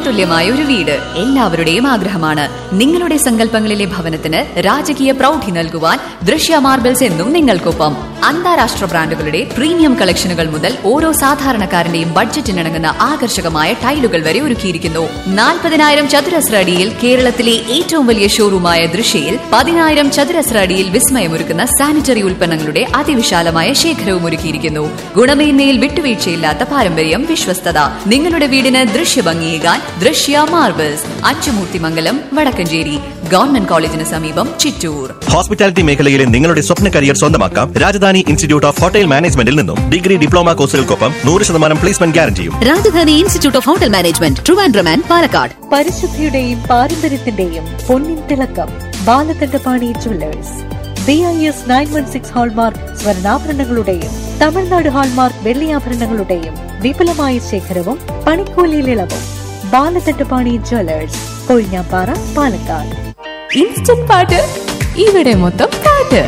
വാക്ചതുല്യമായ ഒരു വീട് എല്ലാവരുടെയും ആഗ്രഹമാണ് നിങ്ങളുടെ സങ്കല്പങ്ങളിലെ ഭവനത്തിന് രാജകീയ പ്രൗഢി നൽകുവാൻ ദൃശ്യ മാർബിൾസ് എന്നും നിങ്ങൾക്കൊപ്പം അന്താരാഷ്ട്ര ബ്രാൻഡുകളുടെ പ്രീമിയം കളക്ഷനുകൾ മുതൽ ഓരോ സാധാരണക്കാരന്റെയും ബഡ്ജറ്റിനിണങ്ങുന്ന ആകർഷകമായ ടൈലുകൾ വരെ ഒരുക്കിയിരിക്കുന്നു നാൽപ്പതിനായിരം ചതുരശ്ര അടിയിൽ കേരളത്തിലെ ഏറ്റവും വലിയ ഷോറൂമായ ദൃശ്യയിൽ പതിനായിരം ചതുരശ്ര അടിയിൽ വിസ്മയമൊരുക്കുന്ന സാനിറ്ററി ഉൽപ്പന്നങ്ങളുടെ അതിവിശാലമായ ശേഖരവും ഒരുക്കിയിരിക്കുന്നു ഗുണമേന്മയിൽ വിട്ടുവീഴ്ചയില്ലാത്ത പാരമ്പര്യം വിശ്വസ്തത നിങ്ങളുടെ വീടിന് ദൃശ്യഭംഗിയേകാൻ ദൃശ്യ മാർബിൾസ് അച്ചുമൂർത്തിമംഗലം വടക്കഞ്ചേരി ഗവൺമെന്റ് കോളേജിന് സമീപം ചിറ്റൂർ ഹോസ്പിറ്റാലിറ്റി മേഖലയിലെ നിങ്ങളുടെ സ്വപ്ന കരിയർ സ്വന്തമാക്കാം രാജധാനി ഇൻസ്റ്റിറ്റ്യൂട്ട് ഓഫ് ഹോട്ടൽ മാനേജ്മെന്റിൽ നിന്നും ഡിഗ്രി ഡിപ്ലോമ കോഴ്സുകൾക്കൊപ്പം നൂറ് ശതമാനം പ്ലേസ്മെന്റ് ഗ്യാരണ്ടിയും Rajadhani institute of hotel management Trivandrum and Palakkad പരിശുദ്ധിയുടെയും പാരമ്പര്യത്തിന്റെയും പൊന്നിൻ തിളക്കം Balakandapani jewellers B I S nine one six hallmark സ്വർണ്ണാഭരണങ്ങളുടെയും തമിഴ്നാട് ഹാൾമാർക്ക് വെള്ളിയാഭരണങ്ങളുടെയും വിപുലമായ ശേഖരവും പണിക്കൂലിയിൽ ഇളവും ബാലകണ്ഠപാണി ജുവല്ലേഴ്സ് കൊഴിഞ്ഞാപ്പാറ പാലക്കാട് ഇൻസ്റ്റന്റ് പാട്ട് ഇവിടെ മൊത്തം പാട്ട്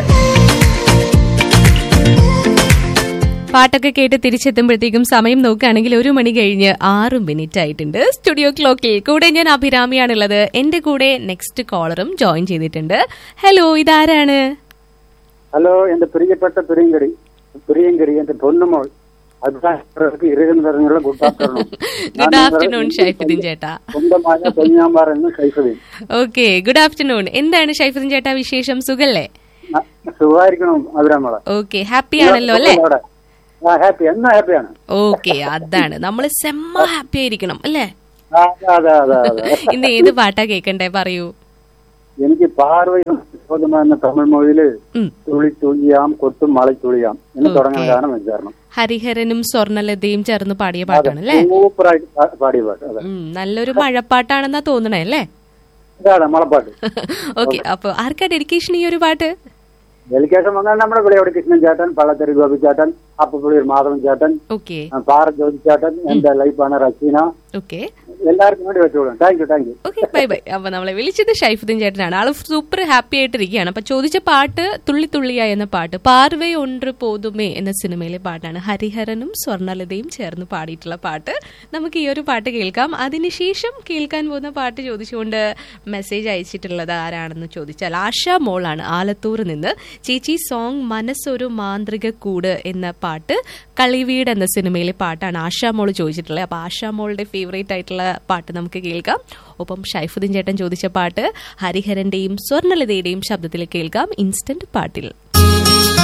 പാട്ടൊക്കെ കേട്ട് തിരിച്ചെത്തുമ്പോഴത്തേക്കും സമയം നോക്കുകയാണെങ്കിൽ ഒരു മണി കഴിഞ്ഞ് ആറ് മിനിറ്റ് ആയിട്ടുണ്ട് സ്റ്റുഡിയോ ക്ലോക്കിൽ കൂടെ ഞാൻ അഭിരാമിയാണുള്ളത് എന്റെ കൂടെ നെക്സ്റ്റ് കോളറും ജോയിൻ ചെയ്തിട്ടുണ്ട് ഹലോ ഇതാരാണ് ഹലോ എന്റെ പ്രിയപ്പെട്ട പ്രിയങ്കടി പ്രിയങ്കടി എന്റെ പൊന്നുമോൾ അഭിപ്രായക്കാർക്ക് ഇരുന്ന് പറഞ്ഞുള്ള good afternoon good afternoon Shaifuddeen ചേട്ടാ സ്വന്തമായ പൊന്നാമ്പാറ എന്ന് ഷൈഫുദ്ദീൻ ഓക്കെ ഗുഡ് ആഫ്റ്റർനൂൺ എന്താണ് ഷൈഫുദ്ദീൻ ചേട്ടാ വിശേഷം സുഖല്ലേ ആ, സുഖമായിരിക്കണം അഭിരാമോളെ ഓക്കെ ഹാപ്പി ആണല്ലോ അല്ലേ അവിടെ ആ ഹാപ്പി എന്നാ ഹാപ്പിയാണ് ഓക്കെ അതാണ് നമ്മൾ സെമ്മ ഹാപ്പി ആയിരിക്കണം അല്ലേ ആ, അതെ അതെ അതെ ഇന്ന് ഏത് പാട്ടാ കേക്കണ്ടേ പറയൂ എനിക്ക് പാർവയും എന്ന തമിഴ് മൊഴിയില് ഉം. തുളി തുള്ളിയാം കൊട്ടും മളി തുള്ളിയാം എന്ന് തുടങ്ങുന്ന ഗാനം വെച്ചായിരുന്നു ഹരിഹരനും സ്വർണലതയും ചേർന്ന് പാടിയ പാട്ടാണ് അല്ലേ സൂപ്പറായിട്ട് പാ- പാടിയ പാട്ട് അതെ ഉം, നല്ലൊരു മഴപ്പാട്ടാണെന്നാ തോന്നണേ അല്ലേ ഇതാണ് മളപ്പാട്ട് ഓക്കെ അപ്പൊ ആർക്കാ ഡെഡിക്കേഷൻ ഈ ഒരു പാട്ട് ഡെലിക്കേഷൻ വന്നാൽ നമ്മുടെ വിളയോട് കൃഷ്ണൻ ചേട്ടൻ പള്ളത്തെറി ഗോപി ചേട്ടൻ അപ്പുപുളിയൂർ മാധവൻ ചേട്ടൻ ഓക്കെ ആ, പാറ ജ്യോതി ചേട്ടൻ എന്റെ ലൈഫാണ് റസീന ഓക്കെ എല്ലാവർക്കും വേണ്ടി വെച്ചോളൂ thank you thank you okay bye bye അപ്പൊ നമ്മളെ വിളിച്ചത് ഷൈഫുദ്ദീൻ ചേട്ടനാണ് ആള് സൂപ്പർ ഹാപ്പി ആയിട്ടിരിക്കുകയാണ് അപ്പൊ ചോദിച്ച പാട്ട് തുള്ളി തുള്ളിയ എന്ന പാട്ട് പാർവേ ഒன்று പോതുമേ എന്ന സിനിമയിലെ പാട്ടാണ് ഹരിഹരനും സ്വർണലതയും ചേർന്ന് പാടിയിട്ടുള്ള പാട്ട് നമുക്ക് ഈ ഒരു പാട്ട് കേൾക്കാം അതിനുശേഷം കേൾക്കാൻ പോകുന്ന പാട്ട് ചോദിച്ചുകൊണ്ട് മെസ്സേജ് അയച്ചിട്ടുള്ളത് ആരാണെന്ന് ചോദിച്ചാൽ ആശ മോളാണ് ആലത്തൂർ നിന്ന് ചേച്ചി സോങ് മനസ്സൊരു മാന്ത്രിക കൂട് എന്ന പാട്ട് കളിവീട് എന്ന സിനിമയിലെ പാട്ടാണ് ആശാ മോൾ ചോദിച്ചിട്ടുള്ളത് അപ്പൊ ആശാ മോളുടെ ഫേവറേറ്റ് ആയിട്ടുള്ള പാട്ട് നമുക്ക് കേൾക്കാം ഒപ്പം ഷൈഫുദ്ദീൻ ചേട്ടൻ ചോദിച്ച പാട്ട് ഹരിഹരന്റെയും സ്വർണലതയുടെയും ശബ്ദത്തിൽ കേൾക്കാം ഇൻസ്റ്റന്റ് പാട്ടിൽ